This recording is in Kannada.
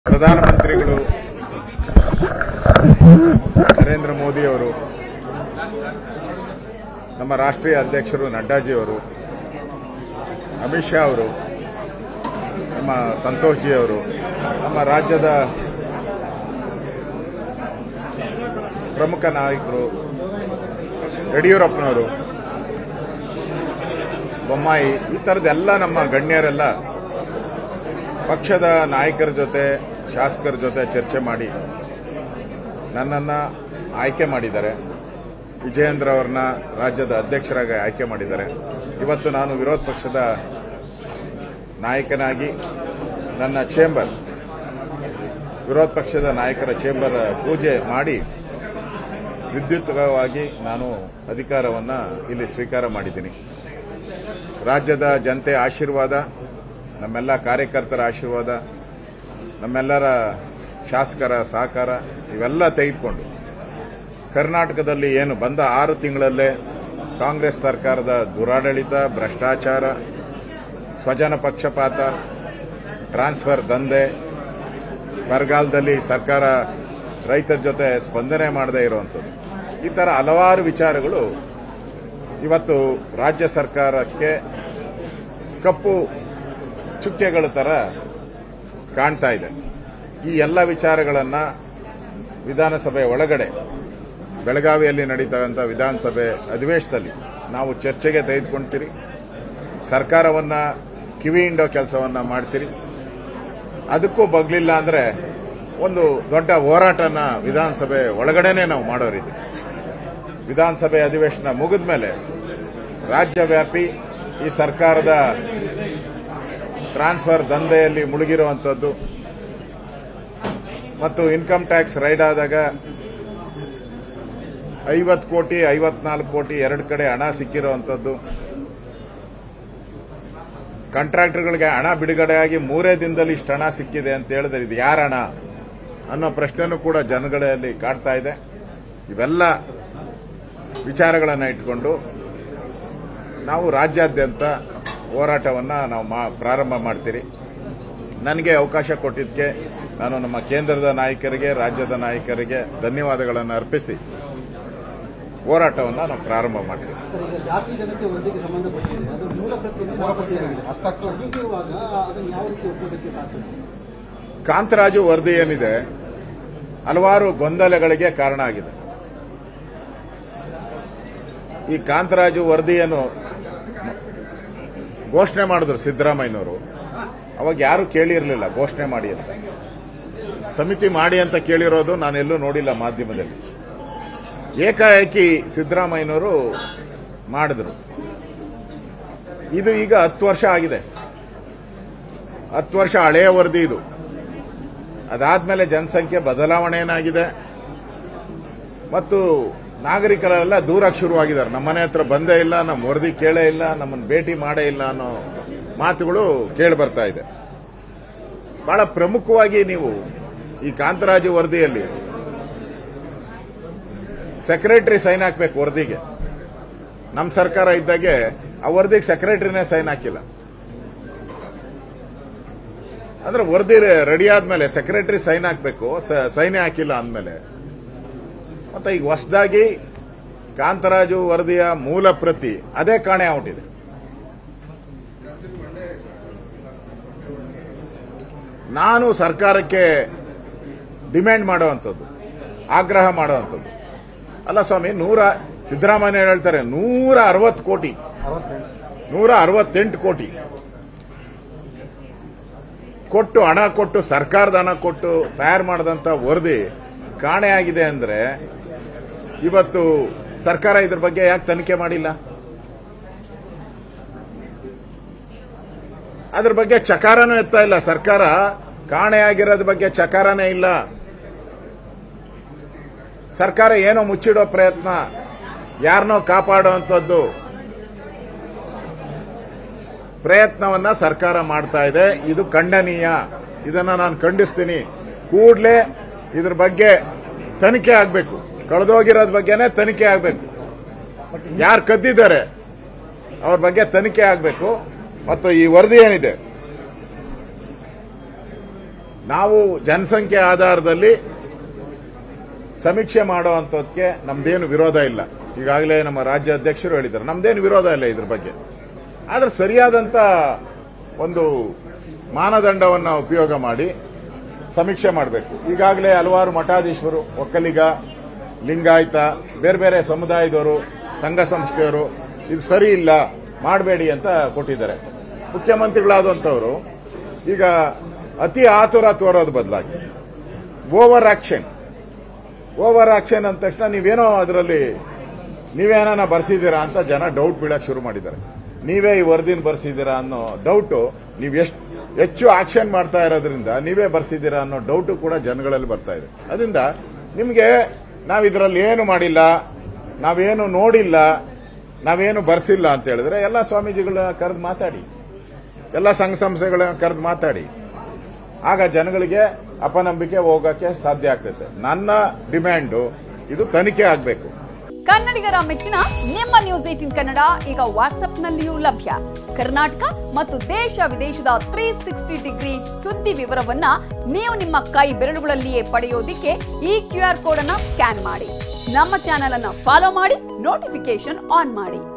ಪ್ರಧಾನಮಂತ್ರಿಗಳು ನರೇಂದ್ರ ಮೋದಿ ಅವರು ನಮ್ಮ ರಾಷ್ಟ್ರೀಯ ಅಧ್ಯಕ್ಷರು ನಡ್ಡಾಜಿ ಅವರು ಅಮಿತ್ ಶಾ ಅವರು ನಮ್ಮ ಸಂತೋಷ್ ಜಿ ಅವರು ನಮ್ಮ ರಾಜ್ಯದ ಪ್ರಮುಖ ನಾಯಕರು ಯಡಿಯೂರಪ್ಪನವರು ಬೊಮ್ಮಾಯಿ ಈ ಥರದ್ದೆಲ್ಲ ನಮ್ಮ ಗಣ್ಯರೆಲ್ಲ ಪಕ್ಷದ ನಾಯಕರ ಜೊತೆ ಶಾಸಕರ ಜೊತೆ ಚರ್ಚೆ ಮಾಡಿ ನನ್ನನ್ನು ಆಯ್ಕೆ ಮಾಡಿದ್ದಾರೆ ವಿಜಯೇಂದ್ರ ಅವರನ್ನ ರಾಜ್ಯದ ಅಧ್ಯಕ್ಷರಾಗಿ ಆಯ್ಕೆ ಮಾಡಿದ್ದಾರೆ ಇವತ್ತು ನಾನು ವಿರೋಧ ಪಕ್ಷದ ನಾಯಕನಾಗಿ ನನ್ನ ಚೇಂಬರ್ ವಿರೋಧ ಪಕ್ಷದ ನಾಯಕರ ಚೇಂಬರ್ ಪೂಜೆ ಮಾಡಿ ವಿದ್ಯುತ್ವಾಗಿ ನಾನು ಅಧಿಕಾರವನ್ನು ಇಲ್ಲಿ ಸ್ವೀಕಾರ ಮಾಡಿದ್ದೀನಿ ರಾಜ್ಯದ ಜನತೆ ಆಶೀರ್ವಾದ ನಮ್ಮೆಲ್ಲ ಕಾರ್ಯಕರ್ತರ ಆಶೀರ್ವಾದ ನಮ್ಮೆಲ್ಲರ ಶಾಸಕರ ಸಹಕಾರ ಇವೆಲ್ಲ ತೆಗೆದುಕೊಂಡು ಕರ್ನಾಟಕದಲ್ಲಿ ಏನು ಬಂದ ಆರು ತಿಂಗಳಲ್ಲೇ ಕಾಂಗ್ರೆಸ್ ಸರ್ಕಾರದ ದುರಾಡಳಿತ ಭ್ರಷ್ಟಾಚಾರ ಸ್ವಜನ ಪಕ್ಷಪಾತ ಟ್ರಾನ್ಸ್ಫರ್ ದಂಧೆ ಬರಗಾಲದಲ್ಲಿ ಸರ್ಕಾರ ರೈತರ ಜೊತೆ ಸ್ಪಂದನೆ ಮಾಡದೇ ಇರುವಂಥದ್ದು ಈ ಥರ ಹಲವಾರು ವಿಚಾರಗಳು ಇವತ್ತು ರಾಜ್ಯ ಸರ್ಕಾರಕ್ಕೆ ಕಪ್ಪು ಚುಕ್ಕೆಗಳ ತರ ಕಾಣ್ತಾ ಇದೆ ಈ ಎಲ್ಲ ವಿಚಾರಗಳನ್ನ ವಿಧಾನಸಭೆ ಒಳಗಡೆ ಬೆಳಗಾವಿಯಲ್ಲಿ ನಡೀತಕ್ಕಂಥ ವಿಧಾನಸಭೆ ಅಧಿವೇಶನದಲ್ಲಿ ನಾವು ಚರ್ಚೆಗೆ ತೆಗೆದುಕೊಳ್ತೀರಿ ಸರ್ಕಾರವನ್ನ ಕಿವಿ ಹಿಂಡೋ ಕೆಲಸವನ್ನ ಮಾಡ್ತೀರಿ ಅದಕ್ಕೂ ಬಗ್ಲಿಲ್ಲ ಅಂದ್ರೆ ಒಂದು ದೊಡ್ಡ ಹೋರಾಟನ ವಿಧಾನಸಭೆ ಒಳಗಡೆನೆ ನಾವು ಮಾಡೋರಿದ್ದೀವಿ ವಿಧಾನಸಭೆ ಅಧಿವೇಶನ ಮುಗಿದ ಮೇಲೆ ರಾಜ್ಯವ್ಯಾಪಿ ಈ ಸರ್ಕಾರದ ಟ್ರಾನ್ಸ್ಫರ್ ದಂಧೆಯಲ್ಲಿ ಮುಳುಗಿರುವಂಥದ್ದು ಮತ್ತು ಇನ್ಕಮ್ ಟ್ಯಾಕ್ಸ್ ರೈಡ್ ಆದಾಗ ಐವತ್ತು ಕೋಟಿ ಐವತ್ನಾಲ್ಕು ಕೋಟಿ ಎರಡು ಕಡೆ ಹಣ ಸಿಕ್ಕಿರುವಂಥದ್ದು ಕಾಂಟ್ರಾಕ್ಟರ್ಗಳಿಗೆ ಹಣ ಬಿಡುಗಡೆಯಾಗಿ ಮೂರೇ ದಿನದಲ್ಲಿ ಇಷ್ಟು ಹಣ ಸಿಕ್ಕಿದೆ ಅಂತ ಹೇಳಿದ್ರೆ ಇದು ಯಾರ ಹಣ ಅನ್ನೋ ಪ್ರಶ್ನೆನೂ ಕೂಡ ಜನಗಳಲ್ಲಿ ಕಾಡ್ತಾ ಇದೆ ಇವೆಲ್ಲ ವಿಚಾರಗಳನ್ನು ಇಟ್ಕೊಂಡು ನಾವು ರಾಜ್ಯಾದ್ಯಂತ ಹೋರಾಟವನ್ನು ನಾವು ಮಾ- ಪ್ರಾರಂಭ ಮಾಡ್ತೀರಿ ನನಗೆ ಅವಕಾಶ ಕೊಟ್ಟಿದ್ದಕ್ಕೆ ನಾನು ನಮ್ಮ ಕೇಂದ್ರದ ನಾಯಕರಿಗೆ ರಾಜ್ಯದ ನಾಯಕರಿಗೆ ಧನ್ಯವಾದಗಳನ್ನು ಅರ್ಪಿಸಿ ಹೋರಾಟವನ್ನು ನಾವು ಪ್ರಾರಂಭ ಮಾಡ್ತೀವಿ ಸರ್, ಈಗ ಜಾತಿ ಗಣತಿ ವರದಿಗೆ ಸಂಬಂಧಪಟ್ಟಿದೆ ಅದು ಮೂಲ ಪ್ರತಿಯನ್ನು ನಾಪತ್ತೆಯಾಗಿದೆ ಹಸ್ತಾಕ್ಷರ ಹೀಗಿರುವಾಗ ಅದನ್ನು ಯಾವ ರೀತಿ ಒಪ್ಪೋದಕ್ಕೆ ಸಾಧ್ಯ ಕಾಂತರಾಜು ವರದಿ ಏನಿದೆ ಹಲವಾರು ಗೊಂದಲಗಳಿಗೆ ಕಾರಣ ಆಗಿದೆ ಈ ಕಾಂತರಾಜು ವರದಿಯನ್ನು ಘೋಷಣೆ ಮಾಡಿದ್ರು ಸಿದ್ದರಾಮಯ್ಯನವರು ಅವಾಗ ಯಾರು ಕೇಳಿರಲಿಲ್ಲ ಘೋಷಣೆ ಮಾಡಿ ಅಂತ ಸಮಿತಿ ಮಾಡಿ ಅಂತ ಕೇಳಿರೋದು ನಾನೆಲ್ಲೂ ನೋಡಿಲ್ಲ ಮಾಧ್ಯಮದಲ್ಲಿ ಏಕಾಏಕಿ ಸಿದ್ದರಾಮಯ್ಯನವರು ಮಾಡಿದ್ರು ಇದು ಈಗ ಹತ್ತು ವರ್ಷ ಆಗಿದೆ ಹತ್ತು ವರ್ಷ ಹಳೆಯ ವರದಿ ಇದು ಅದಾದ್ಮೇಲೆ ಜನಸಂಖ್ಯೆ ಬದಲಾವಣೆ ಏನಾಗಿದೆ ಮತ್ತು ನಾಗರಿಕರೆಲ್ಲ ದೂರಕ್ಕೆ ಶುರುವಾಗಿದ್ದಾರೆ ನಮ್ಮನೆ ಹತ್ರ ಬಂದೇ ಇಲ್ಲ ನಮ್ಮ ವರದಿ ಕೇಳೇ ಇಲ್ಲ ನಮ್ಮನ್ನು ಭೇಟಿ ಮಾಡೇ ಇಲ್ಲ ಅನ್ನೋ ಮಾತುಗಳು ಕೇಳಿ ಬರ್ತಾ ಇದೆ ಬಹಳ ಪ್ರಮುಖವಾಗಿ ನೀವು ಈ ಕಾಂತರಾಜು ವರದಿಯಲ್ಲಿ ಸೆಕ್ರೆಟರಿ ಸೈನ್ ಹಾಕ್ಬೇಕು ವರದಿಗೆ ನಮ್ಮ ಸರ್ಕಾರ ಇದ್ದಾಗೆ ಆ ವರದಿಗೆ ಸೆಕ್ರೆಟರಿನೇ ಸೈನ್ ಹಾಕಿಲ್ಲ ಅಂದ್ರೆ ವರದಿ ರೆಡಿ ಆದ್ಮೇಲೆ ಸೆಕ್ರೆಟರಿ ಸೈನ್ ಹಾಕ್ಬೇಕು ಸೈನೇ ಹಾಕಿಲ್ಲ ಅಂದ್ಮೇಲೆ ಮತ್ತೆ ಈಗ ಹೊಸದಾಗಿ ಕಾಂತರಾಜು ವರದಿಯ ಮೂಲ ಪ್ರತಿ ಅದೇ ಕಾಣೆ ಆಗ್ಬಿಟ್ಟಿದೆ ನಾನು ಸರ್ಕಾರಕ್ಕೆ ಡಿಮ್ಯಾಂಡ್ ಮಾಡುವಂಥದ್ದು ಆಗ್ರಹ ಮಾಡುವಂಥದ್ದು ಅಲ್ಲ ಸ್ವಾಮಿ ನೂರ ಸಿದ್ದರಾಮಯ್ಯ ಹೇಳ್ತಾರೆ ನೂರ ಅರವತ್ತು ಕೋಟಿ ನೂರ ಅರವತ್ತೆಂಟು ಕೋಟಿ ಕೊಟ್ಟು ಹಣ ಕೊಟ್ಟು ಸರ್ಕಾರದ ಹಣ ಕೊಟ್ಟು ತಯಾರು ಮಾಡಿದಂತ ವರದಿ ಕಾಣೆಯಾಗಿದೆ ಅಂದ್ರೆ ಇವತ್ತು ಸರ್ಕಾರ ಇದ್ರ ಬಗ್ಗೆ ಯಾಕೆ ತನಿಖೆ ಮಾಡಿಲ್ಲ ಅದ್ರ ಬಗ್ಗೆ ಚಕಾರನೂ ಎತ್ತಾ ಇಲ್ಲ ಸರ್ಕಾರ ಕಾಣೆಯಾಗಿರೋದ್ರ ಬಗ್ಗೆ ಚಕಾರನೇ ಇಲ್ಲ ಸರ್ಕಾರ ಏನೋ ಮುಚ್ಚಿಡೋ ಪ್ರಯತ್ನ ಯಾರನ್ನೋ ಕಾಪಾಡುವಂಥದ್ದು ಪ್ರಯತ್ನವನ್ನ ಸರ್ಕಾರ ಮಾಡ್ತಾ ಇದೆ ಇದು ಖಂಡನೀಯ ಇದನ್ನ ನಾನು ಖಂಡಿಸ್ತೀನಿ ಕೂಡಲೇ ಇದ್ರ ಬಗ್ಗೆ ತನಿಖೆ ಆಗಬೇಕು ಕಳೆದೋಗಿರೋದ್ ಬಗ್ಗೆನೇ ತನಿಖೆ ಆಗಬೇಕು ಯಾರು ಕದ್ದಿದ್ದಾರೆ ಅವ್ರ ಬಗ್ಗೆ ತನಿಖೆ ಆಗಬೇಕು ಮತ್ತು ಈ ವರದಿ ಏನಿದೆ ನಾವು ಜನಸಂಖ್ಯೆ ಆಧಾರದಲ್ಲಿ ಸಮೀಕ್ಷೆ ಮಾಡುವಂಥದ್ದಕ್ಕೆ ನಮ್ದೇನು ವಿರೋಧ ಇಲ್ಲ ಈಗಾಗಲೇ ನಮ್ಮ ರಾಜ್ಯ ಅಧ್ಯಕ್ಷರು ಹೇಳಿದ್ದಾರೆ ನಮ್ದೇನು ವಿರೋಧ ಇಲ್ಲ ಇದ್ರ ಬಗ್ಗೆ ಆದ್ರೆ ಸರಿಯಾದಂತ ಒಂದು ಮಾನದಂಡವನ್ನು ಉಪಯೋಗ ಮಾಡಿ ಸಮೀಕ್ಷೆ ಮಾಡಬೇಕು ಈಗಾಗಲೇ ಹಲವಾರು ಮಠಾಧೀಶರು ಒಕ್ಕಲಿಗ ಲಿಂಗಾಯತ ಬೇರೆ ಬೇರೆ ಸಮುದಾಯದವರು ಸಂಘ ಸಂಸ್ಥೆಯವರು ಇದು ಸರಿ ಇಲ್ಲ ಮಾಡಬೇಡಿ ಅಂತ ಕೊಟ್ಟಿದ್ದಾರೆ ಮುಖ್ಯಮಂತ್ರಿಗಳಾದಂಥವರು ಈಗ ಅತಿ ಆತುರ ತೋರೋದು ಬದಲಾಗಿ ಓವರ್ ಆಕ್ಷನ್ ಓವರ್ ಆಕ್ಷನ್ ಅಂದ ತಕ್ಷಣ ನೀವೇನೋ ಅದರಲ್ಲಿ ನೀವೇನ ಬರ್ಸಿದ್ದೀರಾ ಅಂತ ಜನ ಡೌಟ್ ಬೀಳಕ್ ಶುರು ಮಾಡಿದ್ದಾರೆ ನೀವೇ ಈ ವರದಿನ ಬರ್ಸಿದ್ದೀರಾ ಅನ್ನೋ ಡೌಟು ನೀವು ಎಷ್ಟು ಹೆಚ್ಚು ಆಕ್ಷನ್ ಮಾಡ್ತಾ ಇರೋದ್ರಿಂದ ನೀವೇ ಬರ್ಸಿದ್ದೀರಾ ಅನ್ನೋ ಡೌಟು ಕೂಡ ಜನಗಳಲ್ಲಿ ಬರ್ತಾ ಇದೆ ಅದರಿಂದ ನಿಮಗೆ ನಾವು ಇದರಲ್ಲಿ ಏನು ಮಾಡಿಲ್ಲ ನಾವೇನು ನೋಡಿಲ್ಲ ನಾವೇನು ಬರ್ಸಿಲ್ಲ ಅಂತ ಹೇಳಿದ್ರೆ ಎಲ್ಲ ಸ್ವಾಮೀಜಿಗಳನ್ನ ಕರೆದು ಮಾತಾಡಿ ಎಲ್ಲ ಸಂಘ ಸಂಸ್ಥೆಗಳನ್ನ ಕರೆದು ಮಾತಾಡಿ ಆಗ ಜನಗಳಿಗೆ ಅಪನಂಬಿಕೆ ಹೋಗಕ್ಕೆ ಸಾಧ್ಯ ಆಗ್ತೈತೆ ನನ್ನ ಡಿಮ್ಯಾಂಡು ಇದು ತನಿಖೆ ಆಗಬೇಕು ಕನ್ನಡಿಗರ ಮೆಚ್ಚಿನ ನಿಮ್ಮ ನ್ಯೂಸ್ ಏಟಿನ್ ಕನ್ನಡ ಈಗ ವಾಟ್ಸ್ಆಪ್ನಲ್ಲಿಯೂ ಲಭ್ಯ ಕರ್ನಾಟಕ ಮತ್ತು ದೇಶ ವಿದೇಶದ ತ್ರೀ ಸಿಕ್ಸ್ಟಿ ಡಿಗ್ರಿ ಸುದ್ದಿ ವಿವರವನ್ನ ನೀವು ನಿಮ್ಮ ಕೈ ಬೆರಳುಗಳಲ್ಲಿಯೇ ಪಡೆಯೋದಿಕ್ಕೆ ಈ ಕ್ಯೂ ಆರ್ ಕೋಡ್ ಅನ್ನ ಸ್ಕ್ಯಾನ್ ಮಾಡಿ ನಮ್ಮ ಚಾನೆಲ್ ಅನ್ನ ಫಾಲೋ ಮಾಡಿ ನೋಟಿಫಿಕೇಶನ್ ಆನ್ ಮಾಡಿ